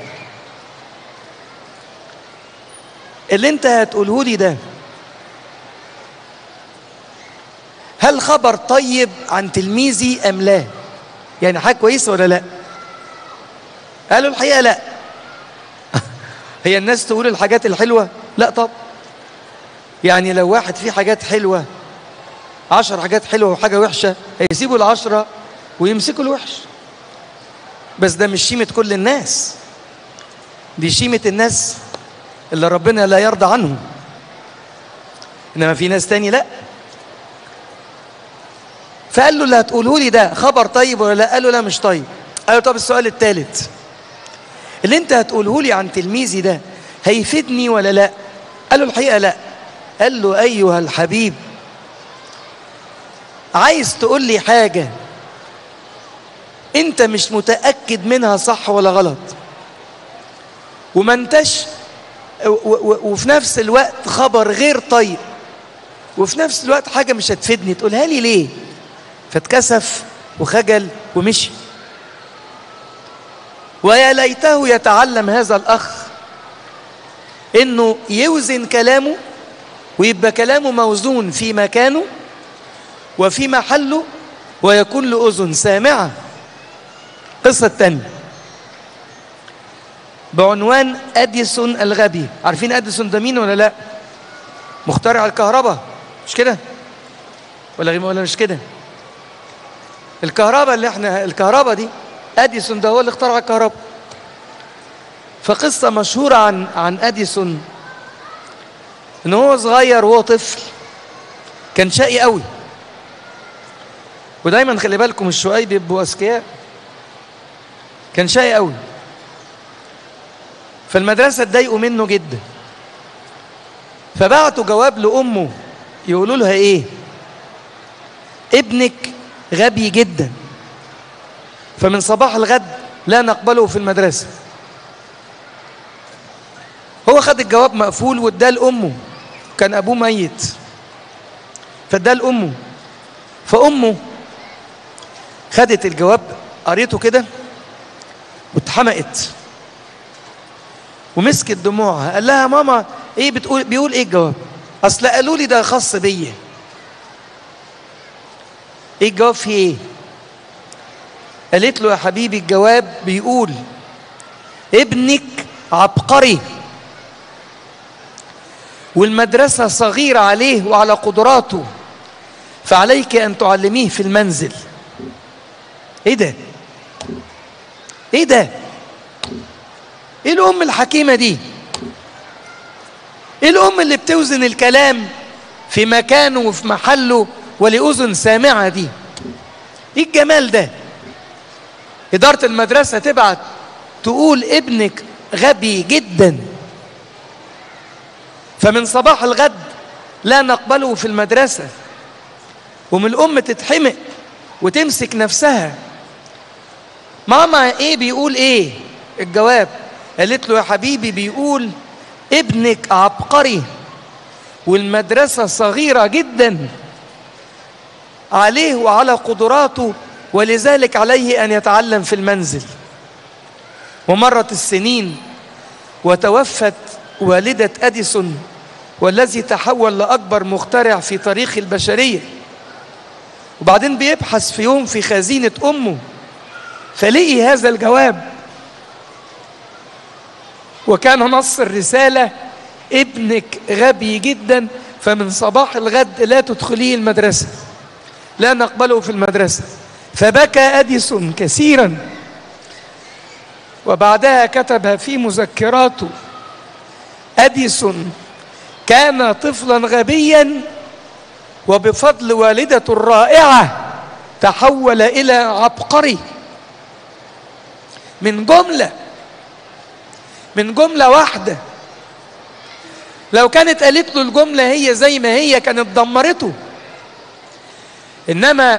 اللي انت هتقوله لي ده خبر طيب عن تلميذي ام لا يعني حاجه كويسه ولا لا قالوا الحقيقه لا هي الناس تقول الحاجات الحلوه لا طب يعني لو واحد فيه حاجات حلوه عشر حاجات حلوه وحاجه وحشه هيسيبوا العشره ويمسكوا الوحش بس ده مش شيمه كل الناس دي شيمه الناس اللي ربنا لا يرضى عنهم انما في ناس تاني لا فقال له اللي هتقوله لي ده خبر طيب ولا لا قال له لا مش طيب قال له طب السؤال الثالث اللي انت هتقوله لي عن تلميذي ده هيفيدني ولا لا قال له الحقيقه لا قال له ايها الحبيب عايز تقول لي حاجه انت مش متاكد منها صح ولا غلط وما انتش وفي نفس الوقت خبر غير طيب وفي نفس الوقت حاجه مش هتفيدني تقولها لي ليه فاتكسف وخجل ومشي ويا ليته يتعلم هذا الاخ انه يوزن كلامه ويبقى كلامه موزون في مكانه وفي محله ويكون له اذن سامعه القصه الثانيه بعنوان اديسون الغبي عارفين اديسون ده مين ولا لا مخترع الكهرباء مش كده ولا ولا مش كده الكهرباء اللي احنا الكهرباء دي اديسون ده هو اللي اخترع الكهرباء فقصة مشهورة عن عن اديسون ان هو صغير وهو طفل كان شقي قوي ودايما خلي بالكم الشقاي بيبقوا اذكياء كان شقي قوي فالمدرسة اتضايقوا منه جدا فبعتوا جواب لأمه يقولوا لها إيه؟ ابنك غبي جدا فمن صباح الغد لا نقبله في المدرسة هو خد الجواب مقفول واداه لأمه كان أبوه ميت فاداه لأمه فأمه خدت الجواب قريته كده واتحمقت ومسكت دموعها قال لها ماما ايه بتقول بيقول ايه الجواب اصل قالوا لي ده خاص بيا ايه الجواب فيه ايه قالت له يا حبيبي الجواب بيقول ابنك عبقري والمدرسة صغيرة عليه وعلى قدراته فعليك أن تعلميه في المنزل إيه ده؟ إيه ده؟ ايه الام الحكيمه دي ايه الام اللي بتوزن الكلام في مكانه وفي محله ولاذن سامعه دي ايه الجمال ده اداره المدرسه تبعت تقول ابنك غبي جدا فمن صباح الغد لا نقبله في المدرسه ومن الام تتحمق وتمسك نفسها ماما ايه بيقول ايه الجواب قالت له يا حبيبي بيقول ابنك عبقري والمدرسة صغيرة جدا عليه وعلى قدراته ولذلك عليه أن يتعلم في المنزل ومرت السنين وتوفت والدة أديسون والذي تحول لأكبر مخترع في تاريخ البشرية وبعدين بيبحث في يوم في خزينة أمه فلقي هذا الجواب وكان نص الرسالة ابنك غبي جدا فمن صباح الغد لا تدخليه المدرسة لا نقبله في المدرسة فبكى أديسون كثيرا وبعدها كتب في مذكراته أديسون كان طفلا غبيا وبفضل والدته الرائعة تحول إلى عبقري من جملة من جملة واحدة لو كانت قالت له الجملة هي زي ما هي كانت دمرته إنما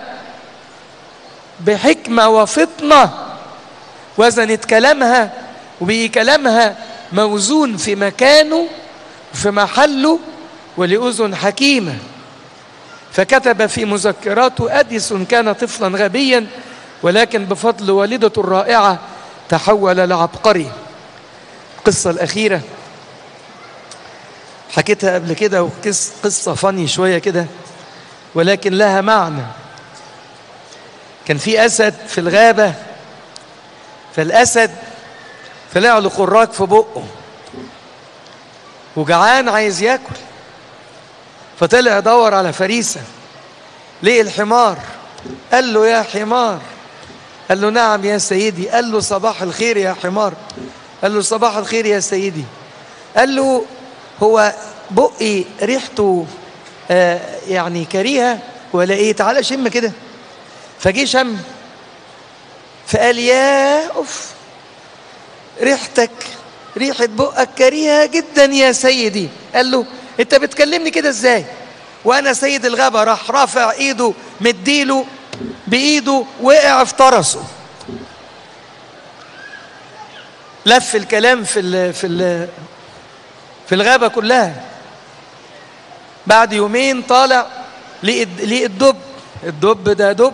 بحكمة وفطنة وزنت كلامها وبقي كلامها موزون في مكانه وفي محله ولأذن حكيمة فكتب في مذكراته أديسون كان طفلا غبيا ولكن بفضل والدته الرائعة تحول لعبقري القصة الأخيرة حكيتها قبل كده وقصة فاني شوية كده ولكن لها معنى كان في أسد في الغابة فالأسد طلع له خراج في بقه وجعان عايز ياكل فطلع يدور على فريسة لقي الحمار قال له يا حمار قال له نعم يا سيدي قال له صباح الخير يا حمار قال له صباح الخير يا سيدي قال له هو بقي ريحته آه يعني كريهة ولا ايه تعالى شم كده فجه شم فقال يا اوف ريحتك ريحة بقك كريهة جدا يا سيدي قال له انت بتكلمني كده ازاي وانا سيد الغابة راح رافع ايده مديله بايده وقع في طرسه لف الكلام في ال في ال في الغابة كلها بعد يومين طالع لقي لقي الدب الدب ده دب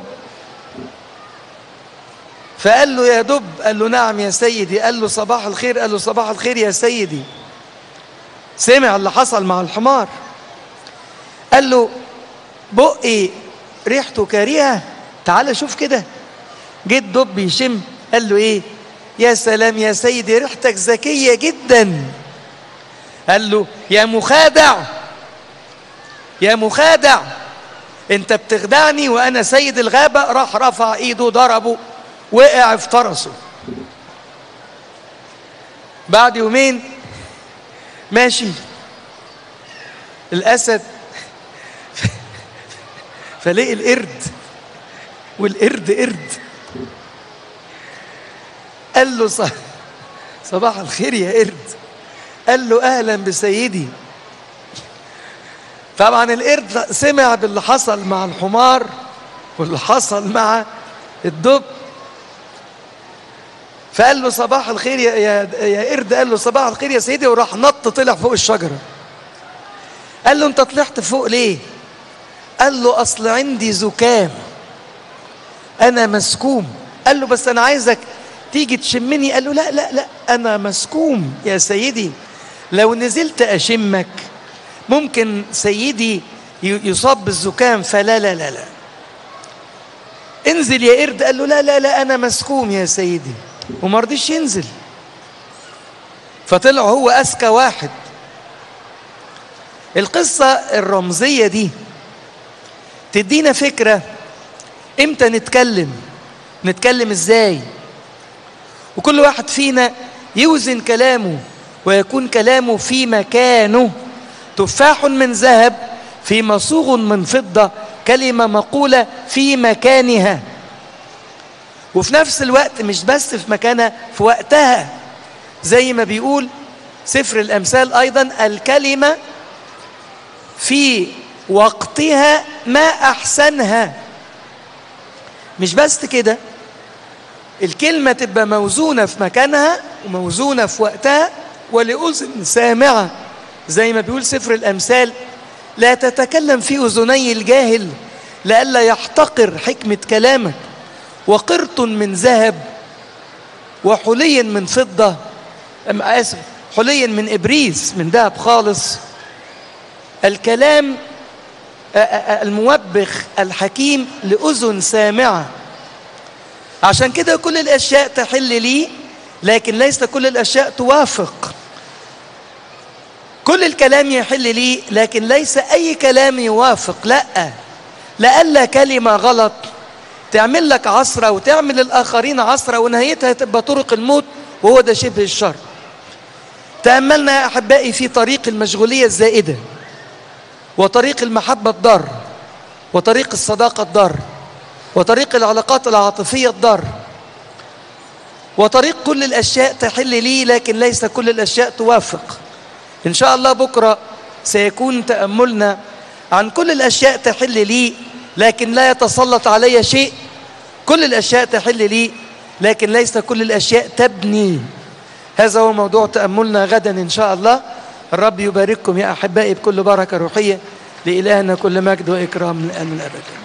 فقال له يا دب قال له نعم يا سيدي قال له صباح الخير قال له صباح الخير يا سيدي سمع اللي حصل مع الحمار قال له بقي ريحته كريهه تعال شوف كده جه الدب يشم قال له ايه يا سلام يا سيدي ريحتك ذكيه جدا قال له يا مخادع يا مخادع انت بتخدعني وانا سيد الغابه راح رفع ايده ضربه وقع في طرسه بعد يومين ماشي الاسد فلقي القرد والقرد قرد قال له صح صباح الخير يا قرد قال له اهلا بسيدي طبعا القرد سمع باللي حصل مع الحمار واللي حصل مع الدب فقال له صباح الخير يا يا يا قرد قال له صباح الخير يا سيدي وراح نط طلع فوق الشجره قال له انت طلعت فوق ليه قال له اصل عندي زكام انا مسكوم قال له بس انا عايزك تيجي تشمني قال له لا لا لا انا مسكوم يا سيدي لو نزلت اشمك ممكن سيدي يصاب بالزكام فلا لا لا لا انزل يا قرد قال له لا لا لا انا مسكوم يا سيدي وما رضيش ينزل فطلع هو اذكى واحد القصه الرمزيه دي تدينا فكره امتى نتكلم نتكلم ازاي وكل واحد فينا يوزن كلامه ويكون كلامه في مكانه تفاح من ذهب في مصوغ من فضة كلمة مقولة في مكانها وفي نفس الوقت مش بس في مكانها في وقتها زي ما بيقول سفر الأمثال أيضا الكلمة في وقتها ما أحسنها مش بس كده الكلمة تبقى موزونة في مكانها وموزونة في وقتها ولأذن سامعة زي ما بيقول سفر الأمثال لا تتكلم في أذني الجاهل لئلا يحتقر حكمة كلامك وقرط من ذهب وحلي من فضة أم آسف حلي من إبريس من ذهب خالص الكلام الموبخ الحكيم لأذن سامعة عشان كده كل الأشياء تحل لي لكن ليس كل الأشياء توافق كل الكلام يحل لي لكن ليس أي كلام يوافق لا لألا كلمة غلط تعمل لك عصرة وتعمل الآخرين عصرة ونهايتها تبقى طرق الموت وهو ده شبه الشر تأملنا يا أحبائي في طريق المشغولية الزائدة وطريق المحبة الضار وطريق الصداقة الضار وطريق العلاقات العاطفية الضار وطريق كل الأشياء تحل لي لكن ليس كل الأشياء توافق إن شاء الله بكرة سيكون تأملنا عن كل الأشياء تحل لي لكن لا يتسلط علي شيء كل الأشياء تحل لي لكن ليس كل الأشياء تبني هذا هو موضوع تأملنا غدا إن شاء الله الرب يبارككم يا أحبائي بكل بركة روحية لإلهنا كل مجد وإكرام من الآن الأبد